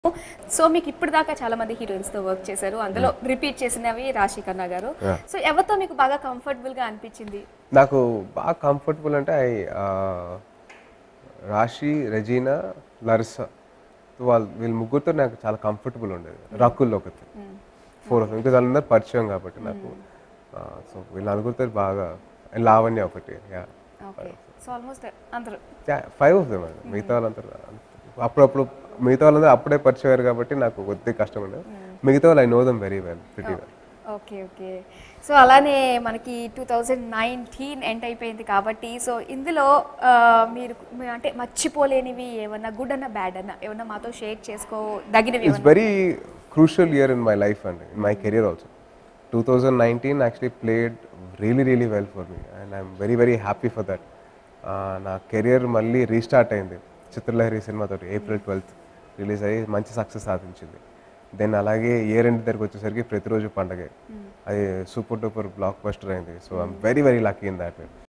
So మీకు ఇప్పుడు దాకా చాలా మంది హీరోయిన్స్ తో వర్క్ చేశారు అందులో రిపీట్ చేసినవి రాశి ఖన్నా గారు Yeah. సో ఎవరితో మీకు బాగా కంఫర్టబుల్ గా అనిపించింది నాకు బాగా కంఫర్టబుల్ అంటే ఐ రాశి రెజీనా లర్సా వాళ్ళు వీళ్ళ ముగ్గురితో నాకు చాలా కంఫర్టబుల్ ఉండేది రకుల్ ఒకటి ఫోర్ ఆఫ్ ఇంకా వాళ్ళందరూ పరిచయం కాబట్టి నాకు సో వీళ్ళ నలుగురితో బాగా and లావణ్య ఒకటి ఓకే సో ఆల్మోస్ట్ అందరూ ఫైవ్ ఆఫ్ దెమ్ మిగతా వాళ్ళంతా అప్పుడప్పుడు మిగతా వాళ్ళందరూ అప్పుడే పరిచయం అయ్యారు కాబట్టి నాకు కొద్దిగా కష్టం ఉండేది మిగతా వాళ్ళు I know them very well pretty well okay okay so అలానే మనకి టూ థౌజండ్ నైన్టీన్ ఎండ్ అయిపోయింది కాబట్టి సో ఇందులో ఆ, మీరు మీ- అంటే మర్చిపోలేనివి ఏమన్నా గుడ్ అన్న బ్యాడ్ అన్న ఏమన్నా మాతో షేర్ చేసుకోదగినవి it's very crucial year in my life అండి in my career also two thousand nineteen actually played really really well for me and I'm very very happy for that నా కెరియర్ మళ్ళీ restart అయింది చిత్రలహరి సినిమాతో ఏప్రిల్ ట్వెల్త్ రిలీజ్ అయ్యి మంచి success సాధించింది then అలాగే ఇయర్ ఎండ్ దగ్గరికి వచ్చేసరికి ప్రతిరోజు పండగే అది సూపర్ డూపర్ బ్లాక్ బస్టర్ అయింది so I'm very very lucky in that way